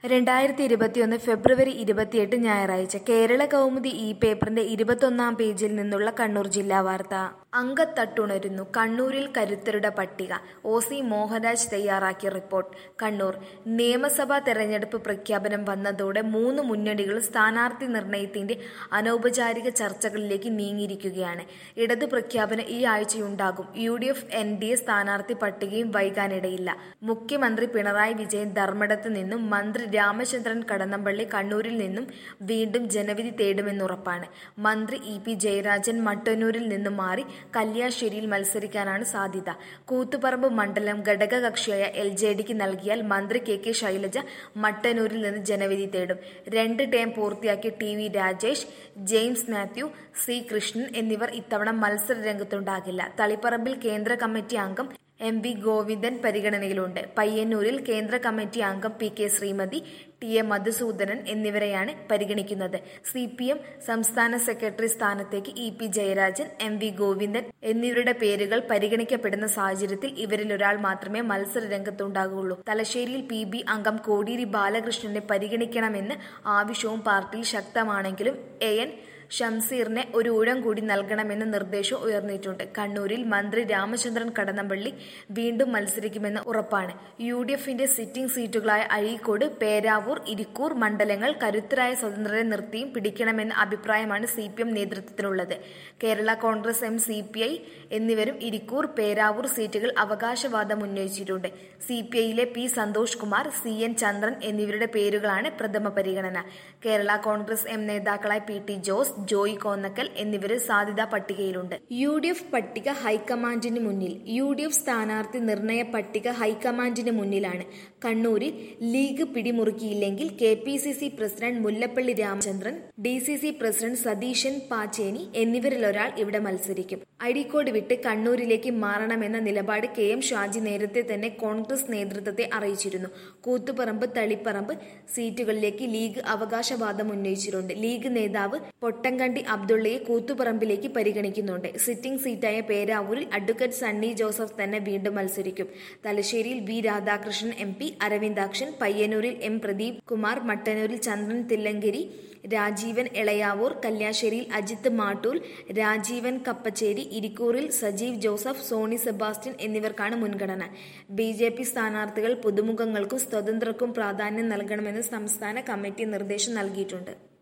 രണ്ടായിരത്തി ഇരുപത്തിയൊന്ന് ഫെബ്രുവരി ഇരുപത്തിയെട്ട് ഞായറാഴ്ച കേരള കൗമുദി ഈ പേപ്പറിന്റെ ഇരുപത്തൊന്നാം പേജിൽ നിന്നുള്ള കണ്ണൂർ ജില്ലാ വാർത്ത അങ്കത്തട്ടുണരുന്നു കണ്ണൂരിൽ കരുത്തരുടെ പട്ടിക ഒ സി മോഹൻരാജ് തയ്യാറാക്കിയ റിപ്പോർട്ട് കണ്ണൂർ നിയമസഭാ തെരഞ്ഞെടുപ്പ് പ്രഖ്യാപനം വന്നതോടെ മൂന്ന് മുന്നണികളും സ്ഥാനാർത്ഥി നിർണയത്തിന്റെ അനൗപചാരിക ചർച്ചകളിലേക്ക് നീങ്ങിയിരിക്കുകയാണ് ഇടതു പ്രഖ്യാപനം ഈ ആഴ്ചയുണ്ടാകും U D F N D A സ്ഥാനാർത്ഥി പട്ടികയും വൈകാനിടയില്ല മുഖ്യമന്ത്രി പിണറായി വിജയൻ ധർമ്മടത്ത് നിന്നും മന്ത്രി രാമചന്ദ്രൻ കടന്നപ്പള്ളി കണ്ണൂരിൽ നിന്നും വീണ്ടും ജനവിധി തേടുമെന്നുറപ്പാണ് മന്ത്രി ഇ പി ജയരാജൻ മട്ടന്നൂരിൽ നിന്നും മാറി കല്യാശ്ശേരിയിൽ മത്സരിക്കാനാണ് സാധ്യത കൂത്തുപറമ്പ് മണ്ഡലം ഘടകകക്ഷിയായ എൽ ജെ ഡിക്ക് നൽകിയാൽ മന്ത്രി കെ കെ ശൈലജ മട്ടന്നൂരിൽ നിന്ന് ജനവിധി തേടും രണ്ട് ടേം പൂർത്തിയാക്കിയ T V Rajesh James Mathew C Krishnan എന്നിവർ ഇത്തവണ മത്സര രംഗത്തുണ്ടാകില്ല തളിപ്പറമ്പിൽ കേന്ദ്ര കമ്മിറ്റി അംഗം എം വി ഗോവിന്ദൻ പരിഗണനയിലുണ്ട് പയ്യന്നൂരിൽ കേന്ദ്ര കമ്മിറ്റി അംഗം P K Sreemathi T A Madhusoodanan എന്നിവരെയാണ് പരിഗണിക്കുന്നത് സി പി എം സംസ്ഥാന സെക്രട്ടറി സ്ഥാനത്തേക്ക് E P Jayarajan M V Govindan എന്നിവരുടെ പേരുകൾ പരിഗണിക്കപ്പെടുന്ന സാഹചര്യത്തിൽ ഇവരിൽ ഒരാൾ മാത്രമേ മത്സര രംഗത്തുണ്ടാകുള്ളൂ തലശ്ശേരിയിൽ പി ബി അംഗം കോടിയേരി ബാലകൃഷ്ണനെ പരിഗണിക്കണമെന്ന് ആവശ്യവും പാർട്ടിയിൽ ശക്തമാണെങ്കിലും എ എൻ ഷംസീറിനെ ഒരു ഊഴം കൂടി നൽകണമെന്ന നിർദ്ദേശവും ഉയർന്നിട്ടുണ്ട് കണ്ണൂരിൽ മന്ത്രി രാമചന്ദ്രൻ കടന്നപ്പള്ളി വീണ്ടും മത്സരിക്കുമെന്ന് ഉറപ്പാണ് യു ഡി എഫിന്റെ സിറ്റിംഗ് സീറ്റുകളായ അഴീക്കോട് പേരാവൂർ ഇരിക്കൂർ മണ്ഡലങ്ങൾ കരുത്തരായ സ്വതന്ത്രരെ നിർത്തിയും പിടിക്കണമെന്ന അഭിപ്രായമാണ് സി പി എം നേതൃത്വത്തിനുള്ളത് Kerala Congress M C P I എന്നിവരും ഇരിക്കൂർ പേരാവൂർ സീറ്റുകൾ അവകാശവാദം ഉന്നയിച്ചിട്ടുണ്ട് സി പി ഐയിലെ P Santhosh Kumar C N Chandran എന്നിവരുടെ പേരുകളാണ് പ്രഥമ പരിഗണന കേരള കോൺഗ്രസ് എം നേതാക്കളായ പി ടി ജോസ് ജോയി കോന്നക്കൽ എന്നിവര് സാധ്യതാ പട്ടികയിലുണ്ട് യു ഡി എഫ് പട്ടിക ഹൈക്കമാൻഡിന് മുന്നിൽ യു ഡി എഫ് സ്ഥാനാർത്ഥി നിർണയ പട്ടിക ഹൈക്കമാൻഡിന് മുന്നിലാണ് കണ്ണൂരിൽ ലീഗ് പിടിമുറുക്കിയില്ലെങ്കിൽ K P C C president Mullappally Ramachandran D C C president Satheesan Pacheni എന്നിവരിലൊരാൾ ഇവിടെ മത്സരിക്കും അഴീക്കോട് വിട്ട് കണ്ണൂരിലേക്ക് മാറണമെന്ന നിലപാട് കെ എം ഷാജി നേരത്തെ തന്നെ കോൺഗ്രസ് നേതൃത്വത്തെ അറിയിച്ചിരുന്നു കൂത്തുപറമ്പ് തളിപ്പറമ്പ് സീറ്റുകളിലേക്ക് ലീഗ് അവകാശവാദം ഉന്നയിച്ചിട്ടുണ്ട് ലീഗ് നേതാവ് പൊട്ടങ്കണ്ടി അബ്ദുള്ളയെ കൂത്തുപറമ്പിലേക്ക് പരിഗണിക്കുന്നുണ്ട് സിറ്റിംഗ് സീറ്റായ പേരാവൂരിൽ അഡ്വക്കേറ്റ് സണ്ണി ജോസഫ് തന്നെ വീണ്ടും മത്സരിക്കും തലശ്ശേരിയിൽ V Radhakrishnan M P Aravindakshan പയ്യന്നൂരിൽ എം പ്രദീപ് കുമാർ മട്ടന്നൂരിൽ ചന്ദ്രൻ തില്ലങ്കേരി രാജീവൻ എളയാവൂർ കല്യാശ്ശേരിയിൽ അജിത്ത് മാട്ടൂൽ രാജീവൻ കപ്പച്ചേരി ഇരിക്കൂറിൽ സജീവ് ജോസഫ് സോണി സെബാസ്റ്റ്യൻ എന്നിവർക്കാണ് മുൻഗണന ബി ജെ പി സ്ഥാനാർത്ഥികൾ പുതുമുഖങ്ങൾക്കും സ്വതന്ത്രർക്കും പ്രാധാന്യം നൽകണമെന്ന് സംസ്ഥാന കമ്മിറ്റി നിർദ്ദേശം നൽകിയിട്ടുണ്ട്